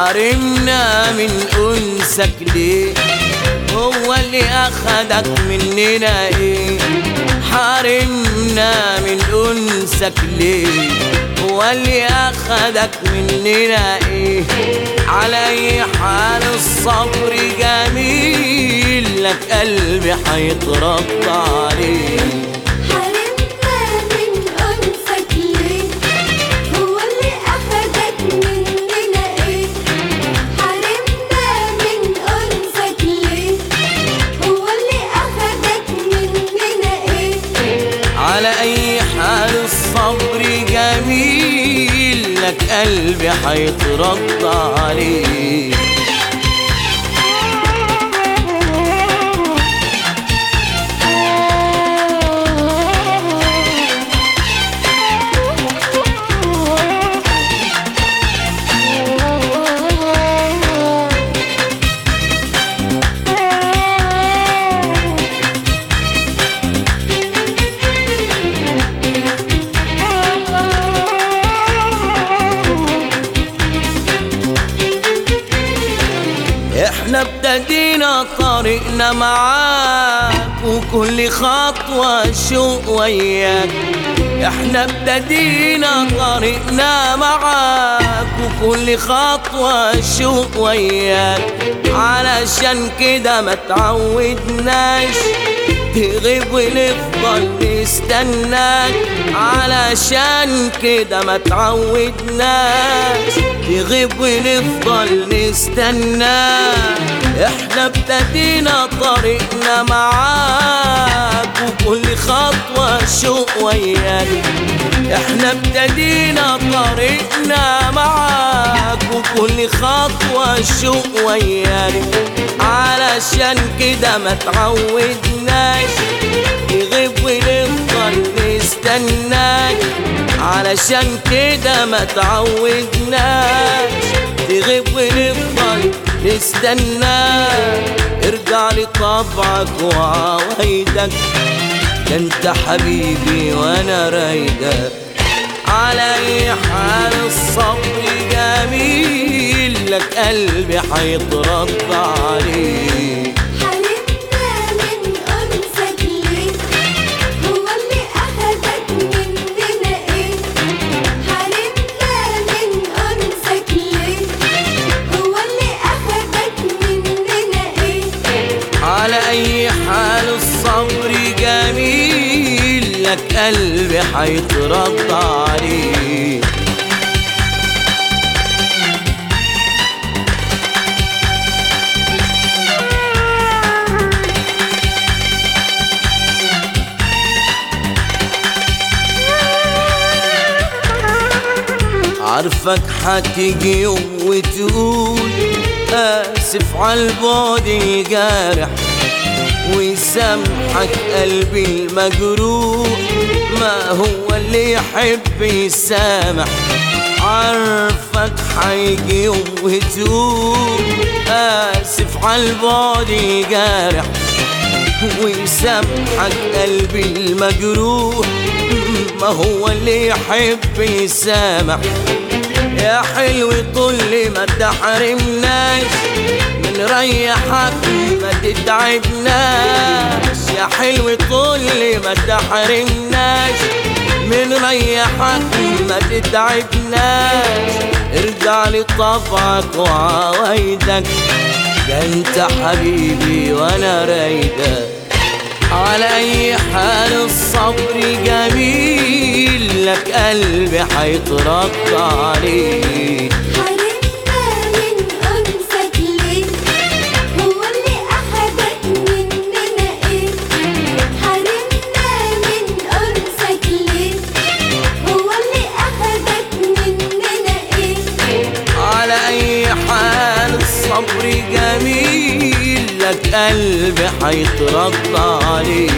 حرمنا من أنسك ليه هو اللي أخدك مننا إيه حرمنا من أنسك ليه هو اللي أخدك مننا إيه على أي حال الصبر جميل لك قلبي حيترد عليه حرمنا من أنسك ليه هو اللي أخدك مننا إيه حرمنا من أنسك ليه هو اللي أخدك مننا إيه على أي حال الصبر جميل لك قلبي حيترد عليه احنا ابتدينا طريقنا معاك وكل خطوة شوق وياك احنا ابتدينا طريقنا معاك وكل خطوة شوق وياك علشان كده ما تعودناش تغيب ونفضل نستناك علشان كده ما تعودناش تغيب ونفضل نستناك احنا ابتدينا طريقنا معاك وكل خطوة شوق وياك احنا ابتدينا طريقنا معاك وكل خطوة شوق وياك علشان كده ما تعودناش نغيب ونفضل نستناك علشان كده ما تعودناش تغيب ونفضل نستناك ارجع لطبعك وعوايدك ده انت حبيبي وانا رايدك على اي حال الصبر جميل لك قلبي حيترد عليه حرمنا من أنسك ليه هو اللي أخدك مننا إيه حرمنا من أنسك ليه هو اللي أخدك مننا إيه على اي حال الصبر جميل لك قلبي حيترد عليه عارفك حتيجي يوم وتقول آسف عالبعد الجارح ويسامحك قلبي المجروح ما هو اللي يحب يسامح عارفك حيجي يوم وتقول آسف عالبعد الجارح ويسامحك قلبي المجروح ما هو اللي يحب يسامح يا حلو طول ما تحرمناش من ريحك ما تتعبناش يا حلو طول ما تحرمناش من ريحك ما تتعبناش ارجع لطبعك وعوايدك ده انت حبيبي وانا رايدك على اي حال الصبر جميل لك قلبي حيترد عليه حرمنا من أنسك ليه هو اللي أخدك مننا إيه حرمنا من أنسك ليه هو اللي أخدك مننا إيه على اي حال الصبر جميل لك قلبي حيترد عليه